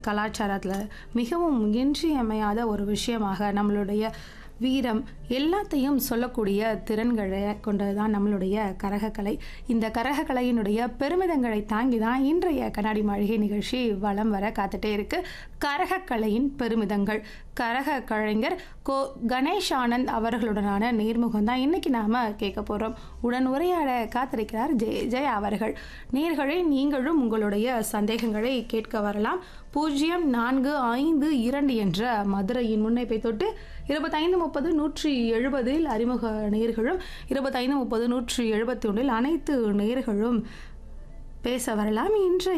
கலாச்சாரத்தில் மிகவும் இன்றியமையாத ஒரு விஷயமாக நம்மளுடைய வீரம் எல்லாத்தையும் சொல்லக்கூடிய திறன்களை கொண்டது தான் நம்மளுடைய கரகக்கலை இந்த கரகக்கலையினுடைய பெருமிதங்களை தாங்கி தான் இன்றைய கண்ணாடி மாளிகை நிகழ்ச்சி வலம் வர காத்துட்டே இருக்கு கரகக்கலையின் பெருமிதங்கள் கரக கலைஞர் கோ கணேஷ் ஆனந்த் அவர்களுடனான நேர்முகம் தான் இன்னைக்கு நாம கேட்க போறோம் உடன் உரையாட காத்திருக்கிறார் ஜெய ஜெயா அவர்கள் நேர்களை நீங்களும் உங்களுடைய சந்தேகங்களை கேட்க வரலாம் பூஜ்ஜியம் நான்கு ஐந்து இரண்டு என்ற மதுரையின் முன்னைப்பை தொட்டு இருபத்தைந்து முப்பது நூற்றி எழுபதில் அறிமுக நேர்களும் இருபத்தைந்து முப்பது நூற்றி எழுபத்தி ஒன்றில் அனைத்து நேர்களும் பேச வரலாம் இன்றைய